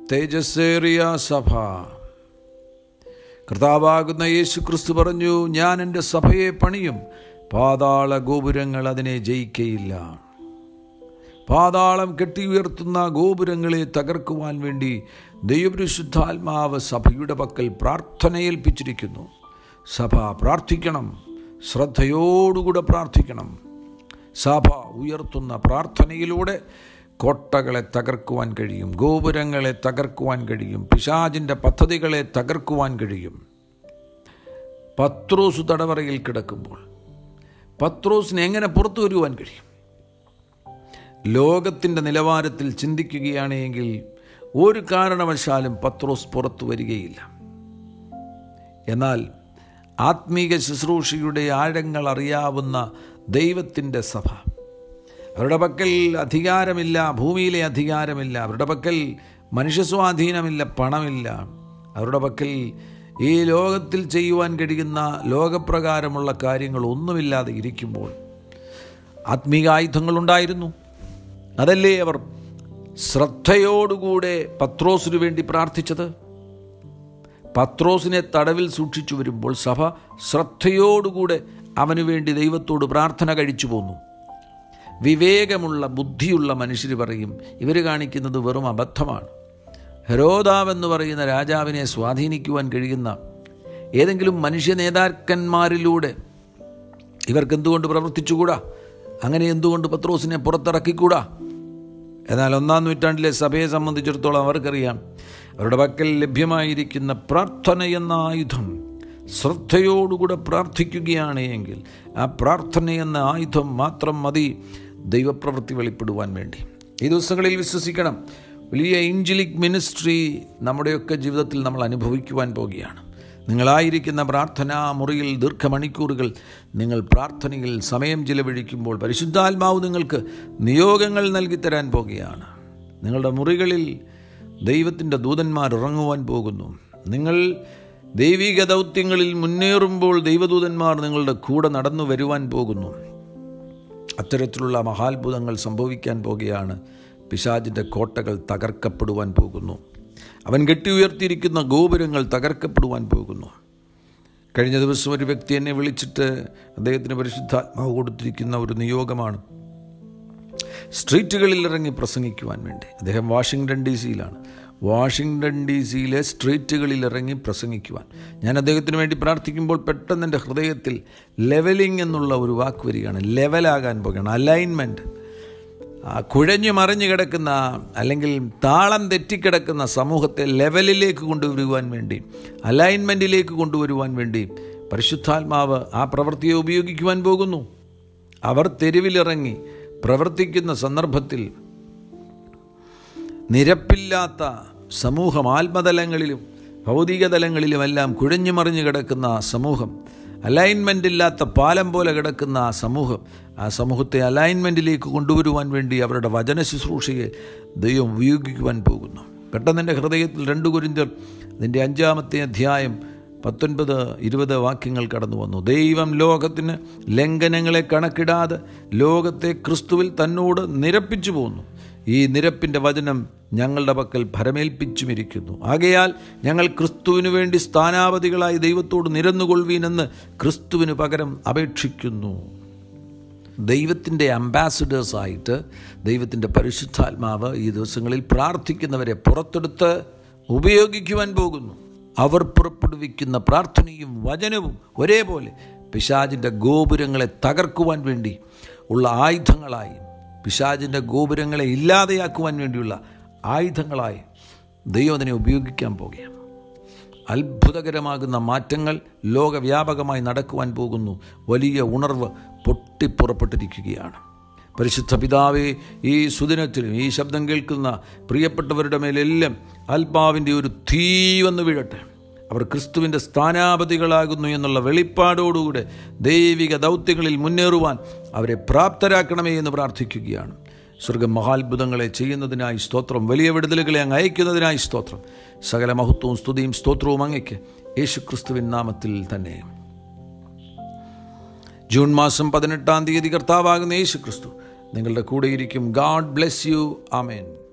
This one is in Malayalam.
തേജസ്സേറിയ സഭ കർത്താവാകുന്ന യേശു ക്രിസ്തു പറഞ്ഞു ഞാൻ എൻ്റെ സഭയെ പണിയും പാതാള ഗോപുരങ്ങൾ അതിനെ ജയിക്കയില്ല പാതാളം കെട്ടി ഉയർത്തുന്ന ഗോപുരങ്ങളെ തകർക്കുവാൻ വേണ്ടി ദൈവപരിശുദ്ധാത്മാവ് സഭയുടെ പക്കൽ പ്രാർത്ഥനയേൽപ്പിച്ചിരിക്കുന്നു സഭ പ്രാർത്ഥിക്കണം ശ്രദ്ധയോടുകൂടെ പ്രാർത്ഥിക്കണം സഭ ഉയർത്തുന്ന പ്രാർത്ഥനയിലൂടെ കോട്ടകളെ തകർക്കുവാൻ കഴിയും ഗോപുരങ്ങളെ തകർക്കുവാൻ കഴിയും പിശാജിൻ്റെ പദ്ധതികളെ തകർക്കുവാൻ കഴിയും പത്രോസ് തടവറയിൽ കിടക്കുമ്പോൾ പത്രോസിന് എങ്ങനെ പുറത്തു വരുവാൻ കഴിയും ലോകത്തിൻ്റെ നിലവാരത്തിൽ ചിന്തിക്കുകയാണെങ്കിൽ ഒരു കാരണവശാലും പത്രോസ് പുറത്തു വരികയില്ല എന്നാൽ ആത്മീക ശുശ്രൂഷയുടെ ആഴങ്ങൾ അറിയാവുന്ന ദൈവത്തിൻ്റെ സഭ അവരുടെ പക്കൽ അധികാരമില്ല ഭൂമിയിലെ അധികാരമില്ല അവരുടെ പക്കൽ മനുഷ്യസ്വാധീനമില്ല പണമില്ല അവരുടെ പക്കൽ ഈ ലോകത്തിൽ ചെയ്യുവാൻ കഴിയുന്ന ലോകപ്രകാരമുള്ള കാര്യങ്ങൾ ഒന്നുമില്ലാതെ ഇരിക്കുമ്പോൾ ആത്മീക ആയുധങ്ങളുണ്ടായിരുന്നു അതല്ലേ അവർ ശ്രദ്ധയോടുകൂടെ പത്രോസിനു വേണ്ടി പ്രാർത്ഥിച്ചത് പത്രോസിനെ തടവിൽ സൂക്ഷിച്ചു വരുമ്പോൾ സഭ ശ്രദ്ധയോടുകൂടെ അവനു വേണ്ടി ദൈവത്തോട് പ്രാർത്ഥന കഴിച്ചു പോന്നു വിവേകമുള്ള ബുദ്ധിയുള്ള മനുഷ്യർ പറയും ഇവർ കാണിക്കുന്നത് വെറും അബദ്ധമാണ് ഹെരോദാവ് എന്ന് പറയുന്ന രാജാവിനെ സ്വാധീനിക്കുവാൻ കഴിയുന്ന ഏതെങ്കിലും മനുഷ്യ നേതാക്കന്മാരിലൂടെ ഇവർക്ക് എന്തുകൊണ്ട് പ്രവർത്തിച്ചുകൂടാ അങ്ങനെ എന്തുകൊണ്ട് പത്രോസിനെ പുറത്തിറക്കിക്കൂടാ എന്നാൽ ഒന്നാം നൂറ്റാണ്ടിലെ സഭയെ സംബന്ധിച്ചിടത്തോളം അവർക്കറിയാം അവരുടെ പക്കൽ ലഭ്യമായിരിക്കുന്ന പ്രാർത്ഥന എന്ന ആയുധം ശ്രദ്ധയോടുകൂടെ പ്രാർത്ഥിക്കുകയാണ് എങ്കിൽ ആ പ്രാർത്ഥന എന്ന ആയുധം മാത്രം മതി ദൈവപ്രവൃത്തി വെളിപ്പെടുവാൻ വേണ്ടി ഈ ദിവസങ്ങളിൽ വിശ്വസിക്കണം വലിയ ഏഞ്ചലിക് മിനിസ്ട്രി നമ്മുടെയൊക്കെ ജീവിതത്തിൽ നമ്മൾ അനുഭവിക്കുവാൻ പോകുകയാണ് നിങ്ങളായിരിക്കുന്ന പ്രാർത്ഥനാ മുറിയിൽ ദീർഘമണിക്കൂറുകൾ നിങ്ങൾ പ്രാർത്ഥനയിൽ സമയം ചിലവഴിക്കുമ്പോൾ പരിശുദ്ധാത്മാവ് നിങ്ങൾക്ക് നിയോഗങ്ങൾ നൽകിത്തരാൻ പോകുകയാണ് നിങ്ങളുടെ മുറികളിൽ ദൈവത്തിൻ്റെ ദൂതന്മാർ ഇറങ്ങുവാൻ പോകുന്നു നിങ്ങൾ ദൈവിക ദൗത്യങ്ങളിൽ മുന്നേറുമ്പോൾ ദൈവദൂതന്മാർ നിങ്ങളുടെ കൂടെ നടന്നു വരുവാൻ പോകുന്നു അത്തരത്തിലുള്ള മഹാത്ഭുതങ്ങൾ സംഭവിക്കാൻ പോകുകയാണ് പിശാജിൻ്റെ കോട്ടകൾ തകർക്കപ്പെടുവാൻ പോകുന്നു അവൻ കെട്ടി ഉയർത്തിയിരിക്കുന്ന ഗോപുരങ്ങൾ തകർക്കപ്പെടുവാൻ പോകുന്നു കഴിഞ്ഞ ദിവസം ഒരു വ്യക്തി എന്നെ വിളിച്ചിട്ട് അദ്ദേഹത്തിന് പരിശുദ്ധാത്മാവ് കൊടുത്തിരിക്കുന്ന ഒരു നിയോഗമാണ് സ്ട്രീറ്റുകളിൽ ഇറങ്ങി പ്രസംഗിക്കുവാൻ വേണ്ടി അദ്ദേഹം വാഷിങ്ടൺ ഡി സിയിലാണ് വാഷിങ്ടൺ ഡി സിയിലെ സ്ട്രീറ്റുകളിൽ ഇറങ്ങി പ്രസംഗിക്കുവാൻ ഞാൻ അദ്ദേഹത്തിന് വേണ്ടി പ്രാർത്ഥിക്കുമ്പോൾ പെട്ടെന്ന് എൻ്റെ ഹൃദയത്തിൽ ലെവലിംഗ് എന്നുള്ള ഒരു വാക്ക് വരികയാണ് ലെവലാകാൻ പോകുകയാണ് അലൈൻമെൻറ്റ് കുഴഞ്ഞു മറിഞ്ഞു കിടക്കുന്ന അല്ലെങ്കിൽ താളം തെറ്റിക്കിടക്കുന്ന സമൂഹത്തെ ലെവലിലേക്ക് കൊണ്ടുവരുവാൻ വേണ്ടി അലൈൻമെൻറ്റിലേക്ക് കൊണ്ടുവരുവാൻ വേണ്ടി പരിശുദ്ധാത്മാവ് ആ പ്രവൃത്തിയെ ഉപയോഗിക്കുവാൻ പോകുന്നു അവർ തെരുവിലിറങ്ങി പ്രവർത്തിക്കുന്ന സന്ദർഭത്തിൽ നിരപ്പില്ലാത്ത സമൂഹം ആത്മതലങ്ങളിലും ഭൗതിക തലങ്ങളിലുമെല്ലാം കുഴഞ്ഞു മറിഞ്ഞു കിടക്കുന്ന സമൂഹം അലൈൻമെൻ്റ് ഇല്ലാത്ത പാലം പോലെ കിടക്കുന്ന ആ സമൂഹം ആ സമൂഹത്തെ അലൈൻമെൻറ്റിലേക്ക് കൊണ്ടുവരുവാൻ വേണ്ടി അവരുടെ വചന ശുശ്രൂഷയെ ദൈവം ഉപയോഗിക്കുവാൻ പോകുന്നു പെട്ടെന്ന് എൻ്റെ ഹൃദയത്തിൽ രണ്ട് കുരിന്തർ അതിൻ്റെ അഞ്ചാമത്തെ അധ്യായം പത്തൊൻപത് ഇരുപത് വാക്യങ്ങൾ കടന്നു വന്നു ദൈവം ലോകത്തിന് ലംഘനങ്ങളെ കണക്കിടാതെ ലോകത്തെ ക്രിസ്തുവിൽ തന്നോട് നിരപ്പിച്ചു പോന്നു ഈ നിരപ്പിൻ്റെ വചനം ഞങ്ങളുടെ പക്കൽ ഭരമേൽപ്പിച്ചുമിരിക്കുന്നു ആകയാൽ ഞങ്ങൾ ക്രിസ്തുവിനു വേണ്ടി സ്ഥാനാപതികളായി ദൈവത്തോട് നിരന്നുകൊള്ളുവീനെന്ന് ക്രിസ്തുവിന് പകരം അപേക്ഷിക്കുന്നു ദൈവത്തിൻ്റെ അംബാസിഡേഴ്സായിട്ട് ദൈവത്തിൻ്റെ പരിശുദ്ധാത്മാവ് ഈ ദിവസങ്ങളിൽ പ്രാർത്ഥിക്കുന്നവരെ പുറത്തെടുത്ത് ഉപയോഗിക്കുവാൻ പോകുന്നു അവർ പുറപ്പെടുവിക്കുന്ന പ്രാർത്ഥനയും വചനവും ഒരേപോലെ പിശാജിൻ്റെ ഗോപുരങ്ങളെ തകർക്കുവാൻ വേണ്ടി ഉള്ള ആയുധങ്ങളായി പിശാജിൻ്റെ ഗോപുരങ്ങളെ ഇല്ലാതെയാക്കുവാൻ വേണ്ടിയുള്ള ആയുധങ്ങളായി ദൈവം അതിനെ ഉപയോഗിക്കാൻ പോകുകയാണ് അത്ഭുതകരമാകുന്ന മാറ്റങ്ങൾ ലോകവ്യാപകമായി നടക്കുവാൻ പോകുന്നു വലിയ ഉണർവ് പൊട്ടിപ്പുറപ്പെട്ടിരിക്കുകയാണ് പരിശുദ്ധ പിതാവെ ഈ സുദിനത്തിലും ഈ ശബ്ദം കേൾക്കുന്ന പ്രിയപ്പെട്ടവരുടെ മേലെല്ലാം ആത്മാവിൻ്റെ ഒരു തീ വന്ന് വീഴട്ടെ അവർ ക്രിസ്തുവിൻ്റെ സ്ഥാനാപതികളാകുന്നു എന്നുള്ള വെളിപ്പാടോടുകൂടെ ദൈവിക ദൗത്യങ്ങളിൽ മുന്നേറുവാൻ അവരെ പ്രാപ്തരാക്കണമേ എന്ന് പ്രാർത്ഥിക്കുകയാണ് സ്വർഗം മഹാത്ഭുതങ്ങളെ ചെയ്യുന്നതിനായി സ്തോത്രം വലിയ വിടുതലുകളെ അങ്ങ് അയക്കുന്നതിനായി സ്തോത്രം സകല മഹത്വവും സ്തുതിയും സ്തോത്രവും അങ്ങയ്ക്ക് യേശു ക്രിസ്തുവിൻ നാമത്തിൽ തന്നെ ജൂൺ മാസം പതിനെട്ടാം തീയതി കർത്താവാകുന്ന യേശു ക്രിസ്തു നിങ്ങളുടെ കൂടെയിരിക്കും ഗാഡ് ബ്ലെസ് യു ആമേൻ